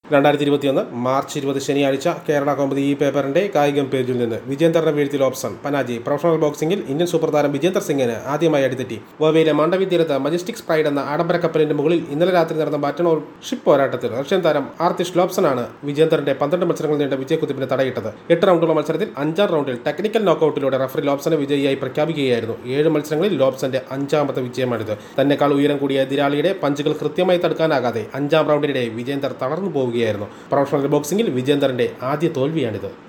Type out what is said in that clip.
രണ്ടായിരത്തി ഇരുപത്തിയൊന്ന് മാർച്ച് ഇരുപത് ശനിയാഴ്ച കേരള കൗമുദി ഈ പേപ്പറിന്റെ കായികം പേജിൽ നിന്ന് വിജേന്ദറിനെ വീഴ്ത്തി ലോബ്സൺ പനാജി പ്രൊഫഷണൽ ബോക്സിംഗിൽ ഇന്ത്യൻ സൂപ്പർ താരം വിജേന്ദർ സിംഗിന് ആദ്യമായി അടിതെറ്റി ഗോവയിലെ മാണ്ഡവി തീരത്ത് മജസ്റ്റിക് സ്പ്രൈഡ് എന്ന ആഡംബര കപ്പലിന്റെ മുകളിൽ ഇന്നലെ രാത്രി നടന്ന ബാറ്റൺ ഓർ ഷിപ്പ് പോരാട്ടത്തിൽ റഷ്യൻ താരം ആർത്തിഷ് ലോബ്സണാണ് വിജേന്ദറിന്റെ പന്ത്രണ്ട് മത്സരങ്ങൾ നീണ്ട വിജയക്കുതിപ്പിന് തടയിട്ടത് എട്ട് റൗണ്ടുള്ള മത്സരത്തിൽ അഞ്ചാം റൗണ്ടിൽ ടെക്നിക്കൽ നോക്കൌട്ടിലൂടെ റഫറി ലോബ്സനെ വിജയിയായി പ്രഖ്യാപിക്കുകയായിരുന്നു ഏഴ് മത്സരങ്ങളിൽ ലോബ്സന്റെ അഞ്ചാമത്തെ വിജയമാണിത് തന്നെക്കാൾ ഉയരം കൂടിയ എതിരാളിയുടെ പഞ്ചുകൾ കൃത്യമായി തടുക്കാനാകാതെ അഞ്ചാം റൗണ്ടിനിടെ വിജേന്ദർ തളർന്നു പോവുകയായിരുന്നു പ്രൊഫഷണൽ ബോക്സിംഗിൽ വിജേന്ദറിന്റെ ആദ്യ തോൽവിയാണിത്